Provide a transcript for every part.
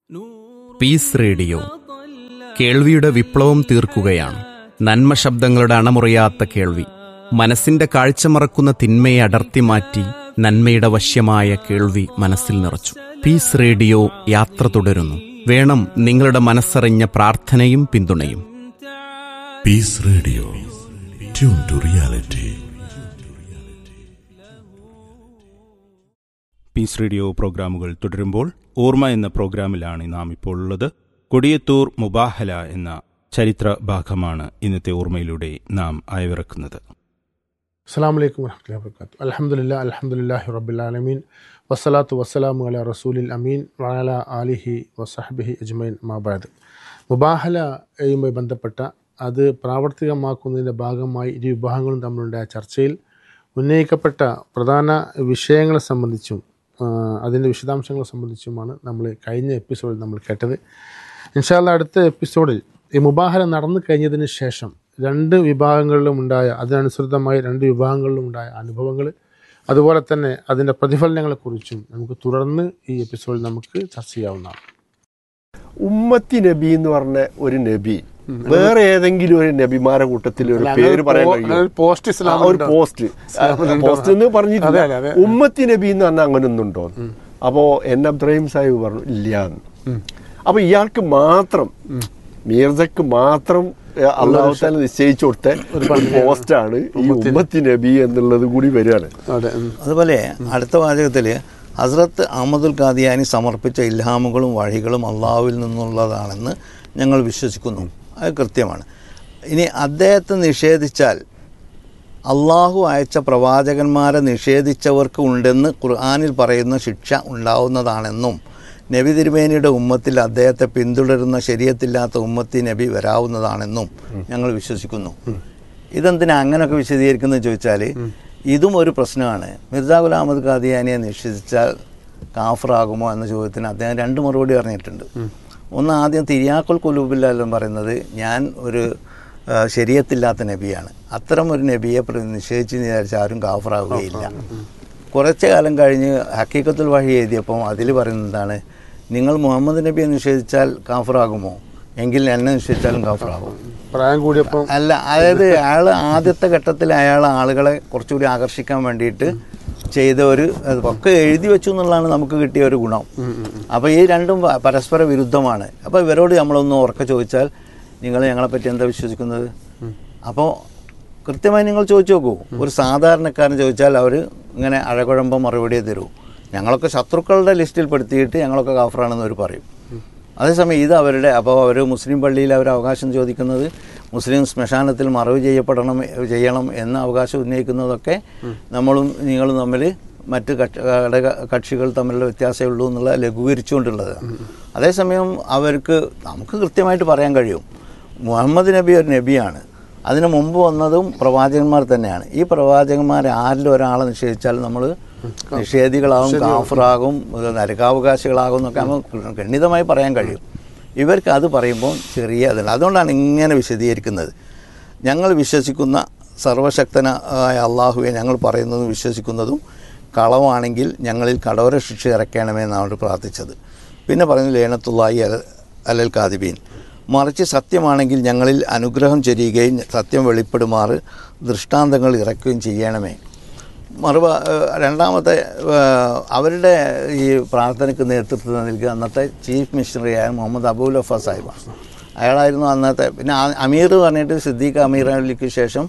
Piece radio കേൾവിയുടെ വിപ്ലവം തീർക്കുകയാണ് നന്മ ശബ്ദങ്ങളുടെ അണമുറിയാത്ത കേൾവി മനസ്സിന്റെ കാഴ്ച മറക്കുന്ന തിന്മയെ അടർത്തി മാറ്റി നന്മയുടെ വശ്യമായ കേൾവി മനസ്സിൽ നിറച്ചു പീസ് റേഡിയോ യാത്ര തുടരുന്നു വേണം നിങ്ങളുടെ മനസ്സറിഞ്ഞ പ്രാർത്ഥനയും പിന്തുണയും peace radio tune to reality peace radio പ്രോഗ്രാമുകൾ തുടരുമ്പോൾ ഓർമ്മ എന്ന പ്രോഗ്രാമിലാണ് നാം ഇപ്പോൾ ഉള്ളത് കൊടിയത്തൂർ മുബാഹല എന്ന ചരിത്ര ഭാഗമാണ് ഇന്നത്തെ ഓർമ്മയിലൂടെ നാം അയവിറക്കുന്നത് അസ്സാം വലൈക്കും വർഹമത്തുള്ള വർക്കാത്തു അലഹമുല്ല അലഹമുല്ലാഹി റബ്ബുലാലമീൻ വസ്സലാത്തു വസ്സലാമു അല റസൂലിൽ അമീൻ വഅല ആലിഹി വസഹബിഹി അജ്മൈൻ മാബാദ് മുബാഹലയുമായി ബന്ധപ്പെട്ട അത് പ്രാവർത്തികമാക്കുന്നതിൻ്റെ ഭാഗമായി ഇരു വിഭാഗങ്ങളും തമ്മിലുണ്ടായ ചർച്ചയിൽ ഉന്നയിക്കപ്പെട്ട പ്രധാന വിഷയങ്ങളെ സംബന്ധിച്ചും ആ, അതിൻ്റെ വിശദാംശങ്ങളെ സംബന്ധിച്ചുമാണ് നമ്മൾ കഴിഞ്ഞ എപ്പിസോഡിൽ നമ്മൾ കേട്ടത് ഇൻഷാല്ല അടുത്ത എപ്പിസോഡിൽ ഈ മുബാഹല നടന്നു കഴിഞ്ഞതിന് ശേഷം രണ്ട് വിഭാഗങ്ങളിലും ഉണ്ടായ അതിനനുസൃതമായി രണ്ട് വിഭാഗങ്ങളിലും ഉണ്ടായ അനുഭവങ്ങൾ അതുപോലെ തന്നെ അതിൻ്റെ പ്രതിഫലനങ്ങളെക്കുറിച്ചും നമുക്ക് തുടർന്ന് ഈ എപ്പിസോഡിൽ നമുക്ക് ചർച്ച ചെയ്യാവുന്നതാണ് ഉമ്മത്തി നബി എന്ന് പറഞ്ഞ ഒരു നബി വേറെ ഏതെങ്കിലും ഒരു നബിമാരെ കൂട്ടത്തിൽ ഒരു പേര് പറയാൻ കഴിയും പോസ്റ്റ് ഒരു പോസ്റ്റ് പോസ്റ്റ് എന്ന് പറഞ്ഞിട്ടില്ല അതെ, അതെ, അതെ. ഉമ്മത്തി നബി എന്ന് പറഞ്ഞാൽ അങ്ങനെ ഒന്നുണ്ടോ അപ്പോ എൻ അബ്ദുറഹിം സാഹിബ് പറഞ്ഞു ഇല്ല അപ്പൊ ഇയാൾക്ക് മാത്രം മീർജക്ക് മാത്രം അള്ളാഹു താല നിശ്ചയിച്ചു കൊടുത്ത ഒരു പോസ്റ്റാണ് ഈ ഉമ്മത്തി നബി എന്നുള്ളത് കൂടി വരികയാണ് അതെ ഉം. അതുപോലെ അടുത്ത വാചകത്തിൽ ഹസ്രത്ത് അഹമ്മദുൽ ഖാദിയാനി സമർപ്പിച്ച ഇൽഹാമുകളും വഴികളും അള്ളാഹുവിൽ നിന്നുള്ളതാണെന്ന് ഞങ്ങൾ വിശ്വസിക്കുന്നു അത് കൃത്യമാണ് ഇനി അദ്ദേഹത്തെ നിഷേധിച്ചാൽ അള്ളാഹു അയച്ച പ്രവാചകന്മാരെ നിഷേധിച്ചവർക്ക് ഉണ്ടെന്ന് ഖുർആാനിൽ പറയുന്ന ശിക്ഷ ഉണ്ടാവുന്നതാണെന്നും നബി തിരുമേനിയുടെ ഉമ്മത്തിൽ അദ്ദേഹത്തെ പിന്തുടരുന്ന ശരീരത്തില്ലാത്ത ഉമ്മത്തി നബി വരാവുന്നതാണെന്നും ഞങ്ങൾ വിശ്വസിക്കുന്നു ഇതെന്തിനാ അങ്ങനെയൊക്കെ വിശദീകരിക്കുന്നത് ചോദിച്ചാൽ ഇതും ഒരു പ്രശ്നമാണ് മിർജാ ഗുലാം അഹമ്മദ് ഖാദിയാനിയെ നിഷേധിച്ചാൽ കാഫറാകുമോ എന്ന ചോദ്യത്തിന് അദ്ദേഹം രണ്ട് മറുപടി പറഞ്ഞിട്ടുണ്ട് ഒന്ന് ആദ്യം തിരിയാക്കുൽ കുലൂബില്ലെല്ലാം പറയുന്നത് ഞാൻ ഒരു ആ, ശരീരത്തില്ലാത്ത നബിയാണ് അത്തരം ഒരു നബിയെ പ്ര- നിഷേധിച്ച് വിചാരിച്ചാൽ ആരും കാഫറാവുകയില്ല കുറച്ച് കാലം കഴിഞ്ഞ് ഹക്കീക്കത്തുൽ വഴി എഴുതിയപ്പോൾ അതിൽ പറയുന്നത് എന്താണ് നിങ്ങൾ മുഹമ്മദ് നബിയെ നിഷേധിച്ചാൽ കാഫറാകുമോ എങ്കിൽ എന്നെ നിഷേധിച്ചാലും കാഫറാകും പ്രായം കൂടിയപ്പം അല്ല അതായത് അയാൾ ആദ്യത്തെ ഘട്ടത്തിൽ അയാൾ ആളുകളെ കുറച്ചുകൂടി ആകർഷിക്കാൻ വേണ്ടിയിട്ട് ചെയ്ത ഒരു അത് ഒക്കെ എഴുതി വെച്ചു എന്നുള്ളതാണ് നമുക്ക് കിട്ടിയ ഒരു ഗുണം അപ്പോൾ ഈ രണ്ടും പ- പരസ്പര വിരുദ്ധമാണ് അപ്പോൾ ഇവരോട് നമ്മളൊന്ന് ഉറക്കെ ചോദിച്ചാൽ നിങ്ങൾ ഞങ്ങളെപ്പറ്റി എന്താ വിശ്വസിക്കുന്നത് അപ്പോൾ കൃത്യമായി നിങ്ങൾ ചോദിച്ചു നോക്കൂ ഒരു സാധാരണക്കാരൻ ചോദിച്ചാൽ അവർ ഇങ്ങനെ അഴകുഴമ്പം മറുപടിയെ തരൂ ഞങ്ങളൊക്കെ ശത്രുക്കളുടെ ലിസ്റ്റിൽ പെടുത്തിയിട്ട് ഞങ്ങളൊക്കെ കാഫറാണെന്ന് അവർ പറയും അതേസമയം ഇത് അവരുടെ അപ്പോൾ അവർ മുസ്ലിം പള്ളിയിൽ അവർ അവകാശം ചോദിക്കുന്നത് മുസ്ലിം ശ്മശാനത്തിൽ മറവ് ചെയ്യപ്പെടണം ചെയ്യണം എന്ന അവകാശം ഉന്നയിക്കുന്നതൊക്കെ നമ്മളും നിങ്ങളും തമ്മിൽ മറ്റ് കക്ഷ- ഘടക കക്ഷികൾ തമ്മിലുള്ള വ്യത്യാസമേ ഉള്ളൂ എന്നുള്ള ലഘൂകരിച്ചുകൊണ്ടുള്ളത് അതേസമയം അവർക്ക് നമുക്ക് കൃത്യമായിട്ട് പറയാൻ കഴിയും മുഹമ്മദ് നബി ഒരു നബിയാണ് അതിനു മുമ്പ് വന്നതും പ്രവാചകന്മാർ തന്നെയാണ് ഈ പ്രവാചകന്മാരെ ആരിലും ഒരാളെ നിഷേധിച്ചാൽ നമ്മൾ നിഷേധികളാകും കാഫറാകും നരകാവകാശികളാകും എന്നൊക്കെ നമുക്ക് ഗണ്യതമായി പറയാൻ കഴിയും ഇവർക്ക് അത് പറയുമ്പോൾ ചെറിയ അതല്ല അതുകൊണ്ടാണ് ഇങ്ങനെ വിശദീകരിക്കുന്നത് ഞങ്ങൾ വിശ്വസിക്കുന്ന സർവശക്തനായ അള്ളാഹുവെ ഞങ്ങൾ പറയുന്നതും വിശ്വസിക്കുന്നതും കളവാണെങ്കിൽ ഞങ്ങളിൽ കടോര ശിക്ഷ ഇറക്കണമെന്നാണ് അവർ പ്രാർത്ഥിച്ചത് പിന്നെ പറയുന്നു ലേണത്തുള്ളായി അല അലൽ കാദിബീൻ മറിച്ച് സത്യമാണെങ്കിൽ ഞങ്ങളിൽ അനുഗ്രഹം ചൊരിയുകയും സത്യം വെളിപ്പെടുമാറ് ദൃഷ്ടാന്തങ്ങൾ ഇറക്കുകയും ചെയ്യണമേ മറുപ ഏഹ് രണ്ടാമത്തെ ഏഹ് അവരുടെ ഈ പ്രാർത്ഥനയ്ക്ക് നേതൃത്വം നൽകിയ അന്നത്തെ ചീഫ് മിഷണറിയായ മുഹമ്മദ് അബൂൽ അഫ സാഹിബാണ് അയാളായിരുന്നു അന്നത്തെ പിന്നെ ആ- അമീർ പറഞ്ഞിട്ട് സിദ്ദീഖ് അമീർ അലിക്ക് ശേഷം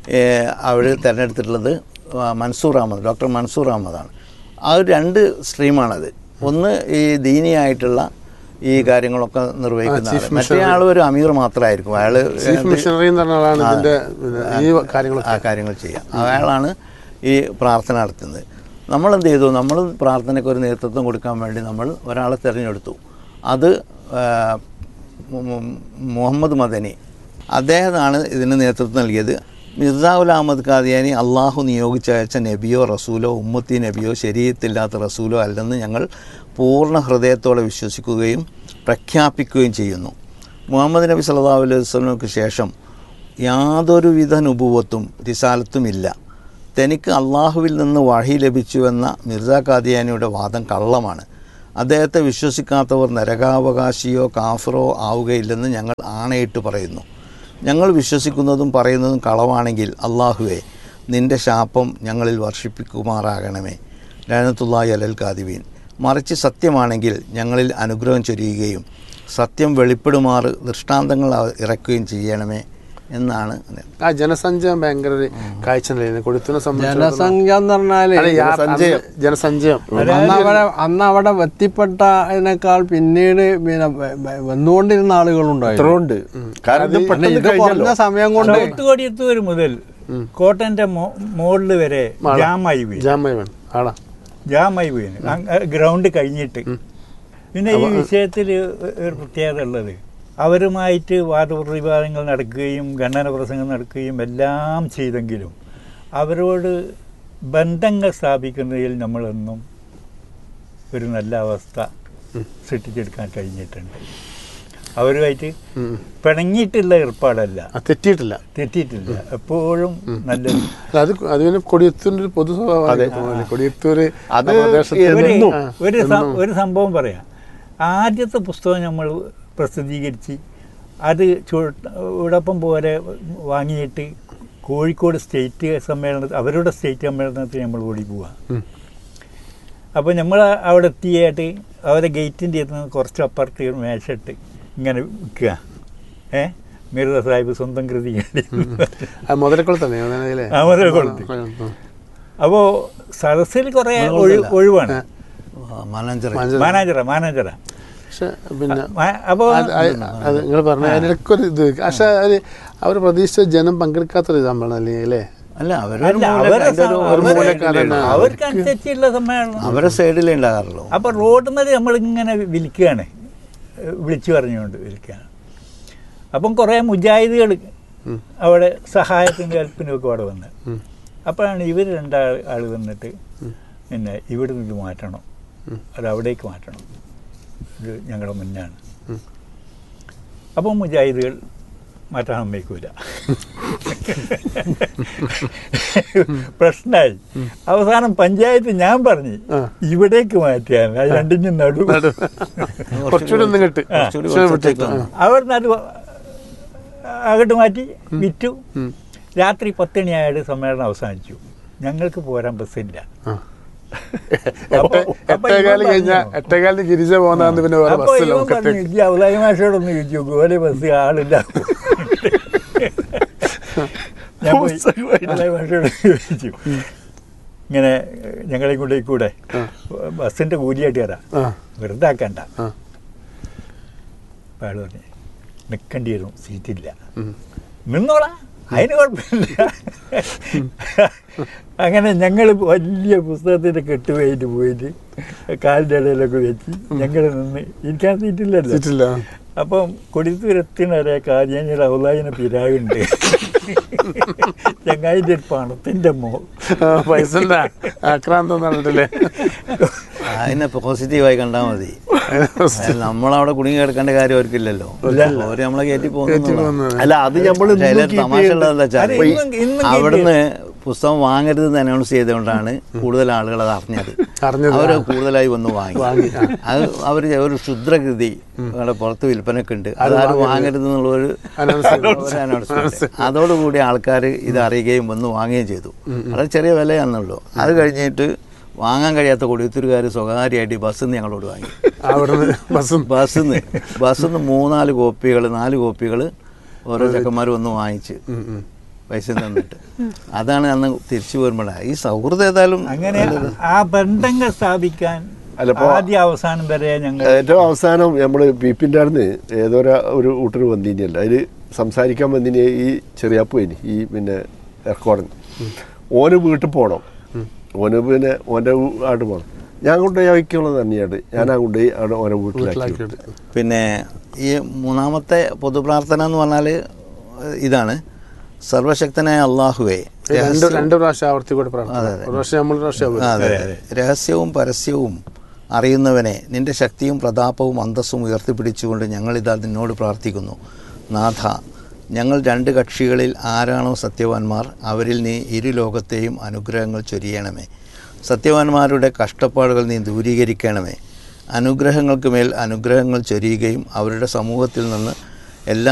അവർ തിരഞ്ഞെടുത്തിട്ടുള്ളത് ആ, മൻസൂർ അഹമ്മദ് ഡോക്ടർ മൻസൂർ അഹമ്മദാണ് ആ ഒരു രണ്ട് സ്ട്രീമാണത് ഒന്ന് ഈ ദീനിയായിട്ടുള്ള ഈ കാര്യങ്ങളൊക്കെ നിർവഹിക്കുന്ന ആള്. മറ്റേ ആൾ ഒരു അമീർ മാത്രമായിരിക്കും അയാൾ ചീഫ് മിഷണറി എന്ന് പറഞ്ഞ ആളാണ് ഇതിന്റെ പിന്നെ, ഈ കാര്യങ്ങൾ ആ കാര്യങ്ങൾ ചെയ്യാം അയാളാണ് ഈ പ്രാർത്ഥന നടത്തുന്നത് നമ്മൾ എന്ത് ചെയ്തു നമ്മൾ പ്രാർത്ഥനയ്ക്ക് ഒരു നേതൃത്വം കൊടുക്കാൻ വേണ്ടി നമ്മൾ ഒരാളെ തിരഞ്ഞെടുത്തു അത് ആ, മു- മു- മുഹമ്മദ് മദനി അദ്ദേഹമാണ് ഇതിന് നേതൃത്വം നൽകിയത് മിർസാ ഉൽ അഹമ്മദ് ഖാദിയാനി അള്ളാഹു നിയോഗിച്ചയച്ച നബിയോ റസൂലോ ഉമ്മത്തി നബിയോ ശരീരത്തില്ലാത്ത റസൂലോ അല്ലെന്ന് ഞങ്ങൾ പൂർണ്ണ ഹൃദയത്തോടെ വിശ്വസിക്കുകയും പ്രഖ്യാപിക്കുകയും ചെയ്യുന്നു മുഹമ്മദ് നബി സല്ലല്ലാഹു അലൈഹി വസല്ലമക്ക് ശേഷം യാതൊരുവിധ നുപുവത്തും റിസാലത്തുമില്ല തനിക്ക് അള്ളാഹുവിൽ നിന്ന് വഴി ലഭിച്ചുവെന്ന മിർസ ഖാദിയാനിയുടെ വാദം കള്ളമാണ് അദ്ദേഹത്തെ വിശ്വസിക്കാത്തവർ നരകാവകാശിയോ കാഫറോ ആവുകയില്ലെന്ന് ഞങ്ങൾ ആണയിട്ട് പറയുന്നു ഞങ്ങൾ വിശ്വസിക്കുന്നതും പറയുന്നതും കളവാണെങ്കിൽ അള്ളാഹുവെ നിന്റെ ശാപം ഞങ്ങളിൽ വർഷിപ്പിക്കുമാറാകണമേ ലനത്തുല്ലാഹി അലൽ കാദിവീൻ മറിച്ച് സത്യമാണെങ്കിൽ ഞങ്ങളിൽ അനുഗ്രഹം ചൊരിയുകയും സത്യം വെളിപ്പെടുമാറ് ദൃഷ്ടാന്തങ്ങൾ അവ- ഇറക്കുകയും ചെയ്യണമേ എന്നാണ് ആ ജനസഞ്ചയം ഭയങ്കര ഒരു കാഴ്ച നിലയിരുന്നു കൊടുത്തുന്ന സംബന്ധിച്ചിടത്തോളം ജനസംഖ്യ എന്ന് പറഞ്ഞാല് അല്ല, യാ- അന്ന് ജനസഞ്ചയം അന്ന് അവിടെ അന്ന് അവിടെ എത്തിപ്പെട്ടതിനേക്കാൾ പിന്നീട് പിന്നെ വ- വ- വന്നുകൊണ്ടിരുന്ന ആളുകളുണ്ടായിരുന്നു ഇത്രയുണ്ട് കാരണം ഇത് പിന്നെ പെട്ടെന്ന് ഇത് കുറഞ്ഞ കഴിഞ്ഞല്ലോ സമയം കൊണ്ട് സൗത്ത് കൊടിയത്തൂർ മുതൽ കോട്ടന്റെ മുകളിൽ വരെ ജാമായി വീണ് ജാമയവൻ ആടാ ജാമായി വീണ് ഗ്രൗണ്ട് കഴിഞ്ഞിട്ട് പിന്നെ ഈ വിഷയത്തിൽ ഒരു പ്രത്യേകത ഉള്ളത് അവരുമായിട്ട് വാദപ്രതിവാദങ്ങൾ നടക്കുകയും ഖണ്ഡന പ്രസംഗം നടക്കുകയും എല്ലാം ചെയ്തെങ്കിലും അവരോട് ബന്ധങ്ങൾ സ്ഥാപിക്കുന്നതിൽ നമ്മളൊന്നും ഒരു നല്ല അവസ്ഥ സൃഷ്ടിച്ചെടുക്കാൻ കഴിഞ്ഞിട്ടുണ്ട് അവരുമായിട്ട് പിണങ്ങിയിട്ടുള്ള ഏർപ്പാടല്ല ആ, തെറ്റിയിട്ടില്ല തെറ്റിയിട്ടില്ല എപ്പോഴും നല്ലത് അല്ല, അത് അത് പിന്നെ കൊടിയത്തൂരിന്റെ ഒരു പൊതു സ്വഭാവം കൊടിയത്തൂര് അത് ആ പ്രദേശത്ത് ഒരു എന്നും. ആ, ഒരു സം- ഒരു സംഭവം പറയാം ആദ്യത്തെ പുസ്തകം നമ്മൾ പ്രസിദ്ധീകരിച്ച് അത് ചുടപ്പം പോലെ വാങ്ങിയിട്ട് കോഴിക്കോട് സ്റ്റേറ്റ് സമ്മേളനത്തിൽ അവരുടെ സ്റ്റേറ്റ് സമ്മേളനത്തിൽ നമ്മൾ ഓടി പോവാം ഉം. അപ്പോൾ നമ്മൾ അവിടെ എത്തിയായിട്ട് അവരെ ഗേറ്റിൻ്റെ അടുത്ത് കുറച്ച് അപ്പുറത്ത് ഒരു മേശട്ട് ഇങ്ങനെ വിൽക്കുക ഏ മിർദ സാഹിബ് സ്വന്തം കൃതി ആ മുതലക്കുളത്ത് തന്നെ അതിലെ ആ, മുതലക്കുളത്ത്. അപ്പോൾ സദസ്സിൽ കുറേ ഒഴി- ഒഴിവാണ് മാനാഞ്ചർ മാനേജറ മാനേജറ പക്ഷെ പിന്നെ അപ്പോൾ അത് അത് നിങ്ങൾ പറഞ്ഞ അതിനിടയ്ക്കൊരു ഇത് പക്ഷെ അത് അവർ പ്രതീക്ഷിച്ച ജനം പങ്കെടുക്കാത്തൊരു സമ്മേളനം അല്ലെങ്കിൽ അല്ലേ അല്ല അവരൊരു അല്ല, മൂല- അവരെ അതിന്റെ ഒരു- സം- ഒരു അവരെ- മൂലക്കാരനാണ്. അവർക്ക് അനുസരിച്ചുള്ള സമ്മേളനം അവരെ സൈഡിലേ ഉണ്ടാകാറുള്ളൂ അപ്പൊ റോഡ് മേലെ നമ്മളിങ്ങനെ വിളിക്കുകയാണ് ഏഹ് വിളിച്ചു പറഞ്ഞുകൊണ്ട് വിളിക്കുകയാണ് അപ്പം കുറേ മുജാഹിദുകൾ അവിടെ സഹായത്തിൻ്റെ ഹെൽപ്പിനും ഒക്കെ അവിടെ വന്ന് അപ്പോഴാണ് ഇവർ രണ്ടാൾ ആൾ വന്നിട്ട് പിന്നെ ഇവിടെ നിന്ന് ഇത് മാറ്റണം അത് അവിടേക്ക് മാറ്റണം ഇത് ഞങ്ങളുടെ മുന്നാണ് അപ്പം മുജാഹിദുകൾ മാറ്റാൻ സമ്മതിക്കൂല പ്രശ്നമായി അവസാനം പഞ്ചായത്ത് ഞാൻ പറഞ്ഞു ഇവിടേക്ക് മാറ്റിയാണ് അത് രണ്ടിനും നടു കുറച്ചുകൂടി ഒന്ന് കിട്ട് കുറച്ചുകൂടി കുറച്ചേക്ക് വന്നു. അവിടുന്ന് അത് അങ്ങോട്ട് മാറ്റി വിറ്റു രാത്രി പത്തണിയായിട്ട് സമ്മേളനം അവസാനിച്ചു ഞങ്ങൾക്ക് പോരാൻ ബസ്സില്ല ആ. അപ്പൊ- എട്ട് അപ്പൊ എട്ടേകാല് ഇവൻ കഴിഞ്ഞ പറഞ്ഞു. എട്ടേകാലിന് ഗിരിജ പോകുന്നതാന്ന് പിന്നെ വേറെ അപ്പൊ ബസ്സില്ല ഇവൻ പറഞ്ഞു "ഇജ്ജ് ഔലായി മാഷോടൊന്ന് ചോദിച്ചു നോക്കൂ ഓലെ ബസ് ആളില്ല ഞാൻ പോയി ഔലായി മാഷോട് ചോദിച്ചു ഇങ്ങനെ ഞങ്ങളെ കൂടെ കൂടെ ബസ്സിന്റെ കൂലിയായിട്ട് തരാം ആ വെറുതെ ആക്കണ്ട ആ. അപ്പൊ അയാൾ പറഞ്ഞു നിൽക്കേണ്ടി വരും സീറ്റില്ല നിന്നോളാം അതിന് കുഴപ്പമില്ല അങ്ങനെ ഞങ്ങൾ വലിയ പുസ്തകത്തിന്റെ കെട്ടുപോയിട്ട് പോയിട്ട് കാലിൻ്റെ ഇടയിലൊക്കെ വെച്ച് ഞങ്ങൾ നിന്ന് ഇരിക്കാൻ സീറ്റില്ലല്ലോ സീറ്റില്ല അപ്പം കൊടിത്തൂരെത്തിന് വരെ കാര്യം ഔലായിനെ പിരാഗുണ്ട് ചങ്ങായിൻ്റെ ഒരു പണത്തിന്റെ മോ പൈസ ആക്രാന്തം പറഞ്ഞിട്ടില്ലേ അതിനെ പോസിറ്റീവായി കണ്ടാൽ മതി അതായത് നമ്മളവിടെ കുടുങ്ങി കിടക്കേണ്ട കാര്യം അവർക്കില്ലല്ലോ അവര് നമ്മളെ കയറ്റി പോകുന്നു അല്ല അത് നമ്മൾ തമാശ ഉള്ളതെന്താ വെച്ചാൽ അത് ഇന്നും- ഇന്നും അവിടുന്ന് പുസ്തകം വാങ്ങരുതെന്ന് അനൗൺസ് ചെയ്തുകൊണ്ടാണ് കൂടുതൽ ആളുകൾ അത് അറിഞ്ഞത് അറിഞ്ഞത്, അവർ ആ. കൂടുതലായി വന്ന് വാങ്ങി അത് അവർ ഒരു ക്ഷുദ്രകൃതി അവിടെ പുറത്ത് വിൽപ്പനയൊക്കെ ഉണ്ട് അത് ആരും വാങ്ങരുത് എന്നുള്ള ഒരു അനൗൺസ്മെന്റ് അതോടുകൂടി ആൾക്കാർ ഇത് അറിയുകയും വന്ന് വാങ്ങുകയും ചെയ്തു വളരെ ചെറിയ വിലയാണെന്നുള്ളൂ അത് കഴിഞ്ഞിട്ട് വാങ്ങാൻ കഴിയാത്ത കൊടിയത്തൂരുകാർ സ്വകാര്യമായിട്ട് ഈ ബസ്സിൽ നിന്ന് ഞങ്ങളോട് വാങ്ങി അവിടുന്ന് ബസ്സും ബസ്സിൽ നിന്ന് ബസ്സിൽ നിന്ന് മൂന്നാല് കോപ്പികൾ നാല് കോപ്പികൾ ഓരോ ചെക്കന്മാർ വന്ന് വാങ്ങിച്ച് പൈസ തന്നിട്ട് അതാണ് അന്ന് തിരിച്ചു വരുമ്പോഴാണ് ഈ സൗഹൃദം ഏതായാലും അങ്ങനെ ആ ബന്ധങ്ങൾ സ്ഥാപിക്കാൻ അല്ലപ്പോ- ആദ്യ അവസാനം വരെ ഞങ്ങൾ ഏറ്റവും അവസാനം നമ്മൾ ബീപ്പിൻ്റെ അടുത്ത് ഏതോ ഒരു- ഒരു കൂട്ടർ വന്നിനിയല്ല അതിൽ സംസാരിക്കാൻ വന്നിനി ഈ ചെറിയാപ്പ് ഇനി ഈ പിന്നെ എർക്കോടൻ ഓന് വീട്ടിൽ പോകണം ഓന് പിന്നെ ഓൻ്റെ ആട്ട് പോകണം ഞാൻ കൊണ്ടുപോയി അയക്കുള്ളത് തന്നെയാണ് ഞാൻ ആ കൊണ്ടുപോയി അവിടെ ഓനെ വീട്ടിലാക്കി വിട്ടു. പിന്നെ ഈ മൂന്നാമത്തെ പൊതുപ്രാർത്ഥന എന്ന് പറഞ്ഞാൽ ഇതാണ് സർവശക്തനായ അള്ളാഹുവെ രണ്ട് രണ്ട് പ്രാവശ്യം ആവർത്തി കൂടെ പ്രാർത്ഥന ഒരു പ്രാവശ്യം നമ്മൾ ഒരു പ്രാവശ്യം അവര്. അതെ രഹസ്യവും പരസ്യവും അറിയുന്നവനെ നിന്റെ ശക്തിയും പ്രതാപവും അന്തസ്സും ഉയർത്തിപ്പിടിച്ചുകൊണ്ട് ഞങ്ങളിതാ നിന്നോട് പ്രാർത്ഥിക്കുന്നു നാഥ ഞങ്ങൾ രണ്ട് കക്ഷികളിൽ ആരാണോ സത്യവാന്മാർ അവരിൽ നീ ഇരു ലോകത്തെയും അനുഗ്രഹങ്ങൾ ചൊരിയണമേ സത്യവാന്മാരുടെ കഷ്ടപ്പാടുകൾ നീ ദൂരീകരിക്കണമേ അനുഗ്രഹങ്ങൾക്ക് മേൽ അനുഗ്രഹങ്ങൾ ചൊരിയുകയും അവരുടെ സമൂഹത്തിൽ നിന്ന് എല്ലാ